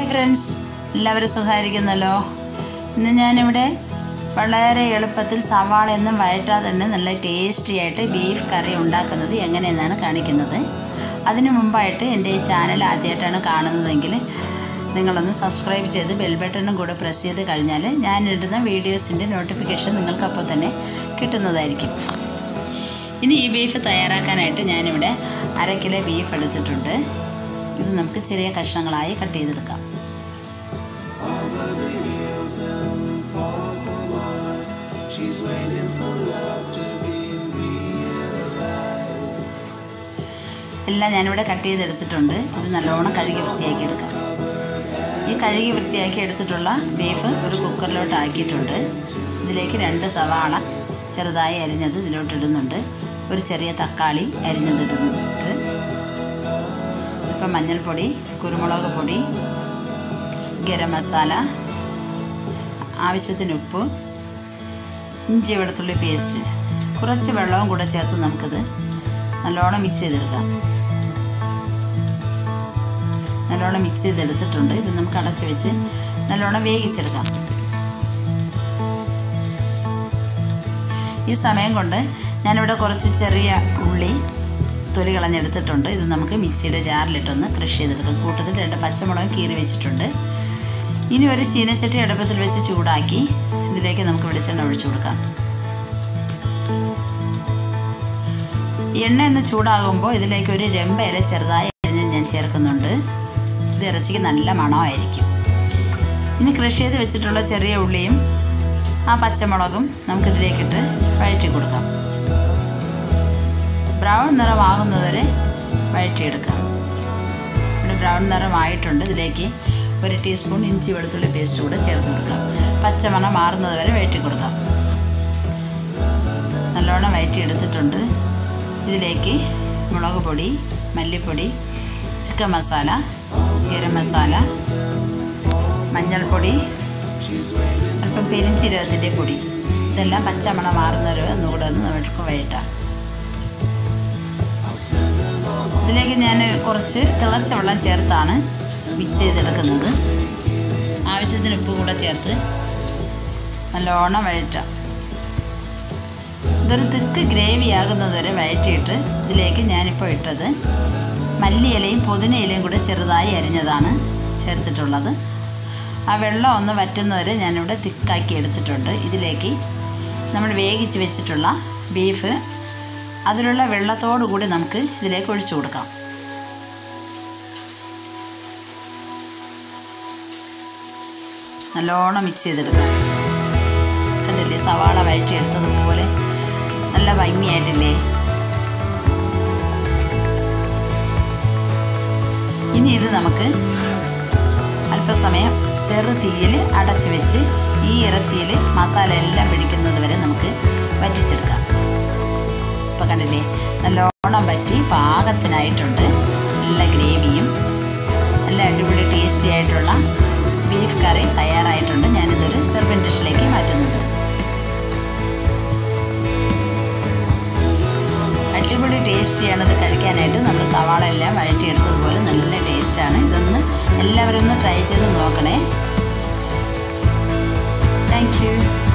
friends എല്ലാവരും സുഖമായിരിക്കുന്നല്ലോ ഇന്ന് ഞാനിവിടെ വളരെ എളുപ്പത്തിൽ സവാളയൊന്നും വഴറ്റാതെ തന്നെ നല്ല ടേസ്റ്റി ആയിട്ട് ബീഫ് കറി ഉണ്ടാക്കുന്നത് എങ്ങനെയെന്നാണ് കാണിക്കുന്നത് അതിനു മുമ്പായിട്ട് എൻ്റെ ഈ ചാനൽ ആദ്യമായിട്ടാണ് കാണുന്നതെങ്കിൽ നിങ്ങളൊന്ന് സബ്സ്ക്രൈബ് ചെയ്ത് ബെൽ ബട്ടണും കൂടെ പ്രസ് ചെയ്ത് കഴിഞ്ഞാൽ ഞാനിടുന്ന വീഡിയോസിൻ്റെ നോട്ടിഫിക്കേഷൻ നിങ്ങൾക്ക് അപ്പോൾ തന്നെ കിട്ടുന്നതായിരിക്കും ഇനി ഈ ബീഫ് തയ്യാറാക്കാനായിട്ട് ഞാനിവിടെ അര കിലോ ബീഫ് എടുത്തിട്ടുണ്ട് ഇത് നമുക്ക് ചെറിയ കഷ്ണങ്ങളായി കട്ട് ചെയ്തെടുക്കാം എല്ലാം ഞാനിവിടെ കട്ട് ചെയ്തെടുത്തിട്ടുണ്ട് ഇത് നല്ലോണം കഴുകി വൃത്തിയാക്കി എടുക്കാം ഈ കഴുകി വൃത്തിയാക്കി എടുത്തിട്ടുള്ള ബീഫ് ഒരു കുക്കറിലോട്ട് ആക്കിയിട്ടുണ്ട് ഇതിലേക്ക് രണ്ട് സവാള ചെറുതായി അരിഞ്ഞത് ഇതിലോട്ട് ഇടുന്നുണ്ട് ഒരു ചെറിയ തക്കാളി അരിഞ്ഞത് ഇടുന്നുണ്ട് ഇപ്പം മഞ്ഞൾപ്പൊടി കുരുമുളക് പൊടി ഗരം മസാല ആവശ്യത്തിന് ഉപ്പ് ഇഞ്ചി വെളുത്തുള്ളി പേസ്റ്റ് കുറച്ച് വെള്ളവും കൂടെ ചേർത്ത് നമുക്കിത് നല്ലോണം മിക്സ് ചെയ്തെടുക്കാം നല്ലോണം മിക്സ് ചെയ്തെടുത്തിട്ടുണ്ട് ഇത് നമുക്ക് അടച്ചു വെച്ച് നല്ലോണം വേവിച്ചെടുക്കാം ഈ സമയം കൊണ്ട് ഞാനിവിടെ കുറച്ച് ചെറിയ ഉള്ളി തൊലി കളഞ്ഞെടുത്തിട്ടുണ്ട് ഇത് നമുക്ക് മിക്സിയുടെ ജാറിലിട്ടൊന്ന് ക്രഷ് ചെയ്തെടുക്കാം കൂട്ടത്തിൽ രണ്ട് പച്ചമുളക് കീറി വെച്ചിട്ടുണ്ട് ഇനി ഒരു ചീനച്ചട്ടി അടുപ്പത്തിൽ വെച്ച് ചൂടാക്കി ഇതിലേക്ക് നമുക്ക് വെളിച്ചെണ്ണ ഒഴിച്ചു കൊടുക്കാം എണ്ണ ഒന്ന് ചൂടാകുമ്പോൾ ഇതിലേക്ക് ഒരു രമ്പ ഇല ചെറുതായി അരിഞ്ഞ് ഞാൻ ചേർക്കുന്നുണ്ട് ഇത് ഇറച്ചിക്ക് നല്ല മണമായിരിക്കും ഇനി ക്രഷ് ചെയ്ത് വെച്ചിട്ടുള്ള ചെറിയ ഉള്ളിയും ആ പച്ചമുളകും നമുക്കിതിലേക്കിട്ട് വഴറ്റി കൊടുക്കാം ബ്രൗൺ നിറമാകുന്നതുവരെ വഴറ്റിയെടുക്കാം ഇവിടെ ബ്രൗൺ നിറമായിട്ടുണ്ട് ഇതിലേക്ക് ഒരു ടീസ്പൂൺ ഇഞ്ചി വെളുത്തുള്ളി പേസ്റ്റ് കൂടെ ചേർത്ത് കൊടുക്കാം പച്ചമണം മാറുന്നത് വരെ വഴറ്റി കൊടുക്കാം നല്ലോണം വഴറ്റിയെടുത്തിട്ടുണ്ട് ഇതിലേക്ക് മുളക് പൊടി മല്ലിപ്പൊടി ചിക്കൻ മസാല ഗരം മസാല മഞ്ഞൾപ്പൊടി അല്പം പെരിഞ്ചീരകത്തിൻ്റെ പൊടി ഇതെല്ലാം പച്ചമണം മാറുന്നവരെ ഒന്നുകൂടെ ഒന്ന് നമുക്ക് വഴറ്റാം ഇതിലേക്ക് ഞാൻ കുറച്ച് തിളച്ച വെള്ളം ചേർത്താണ് മിക്സ് ചെയ്തെടുക്കുന്നത് ആവശ്യത്തിന് ഉപ്പ് കൂടെ ചേർത്ത് നല്ലോണം വഴറ്റാം ഇതൊരു തിക്ക് ഗ്രേവി ആകുന്നതുവരെ വഴറ്റിയിട്ട് ഇതിലേക്ക് ഞാനിപ്പോൾ ഇട്ടത് മല്ലിയിലയും പുതിനയിലയും കൂടെ ചെറുതായി അരിഞ്ഞതാണ് ചേർത്തിട്ടുള്ളത് ആ വെള്ളം ഒന്ന് വറ്റുന്നവരെ ഞാനിവിടെ തിക്കാക്കി എടുത്തിട്ടുണ്ട് ഇതിലേക്ക് നമ്മൾ വേവിച്ച് വെച്ചിട്ടുള്ള ബീഫ് അതിലുള്ള വെള്ളത്തോടു കൂടി നമുക്ക് ഇതിലേക്ക് ഒഴിച്ചു കൊടുക്കാം നല്ലോണം മിക്സ് ചെയ്തെടുക്കാം കണ്ടില്ലേ സവാള വഴറ്റിയെടുത്തതുപോലെ നല്ല ഭംഗിയായിട്ടില്ലേ ഇനി ഇത് നമുക്ക് അല്പസമയം ചെറു തീയിൽ അടച്ചു വെച്ച് ഈ ഇറച്ചിയിൽ മസാല എല്ലാം പിടിക്കുന്നത് വരെ നമുക്ക് വറ്റിച്ചെടുക്കാം ഇപ്പം കണ്ടില്ലേ നല്ലോണം വറ്റി പാകത്തിനായിട്ടുണ്ട് നല്ല ഗ്രേവിയും നല്ല അടിപൊളി ടേസ്റ്റി ആയിട്ടുള്ള ബീഫ് കറി തയ്യാറായിട്ടുണ്ട് ഞാനിതൊരു സെർവൻ ഡിഷിലേക്ക് മാറ്റുന്നുണ്ട് അടിപൊളി ടേസ്റ്റിയാണ് ഇത് കഴിക്കാനായിട്ട് നമ്മൾ സവാള എല്ലാം വഴറ്റിയെടുത്തതുപോലെ നല്ല ടേസ്റ്റാണ് ഇതൊന്ന് എല്ലാവരും ഒന്ന് ട്രൈ ചെയ്ത് നോക്കണേ താങ്ക് യു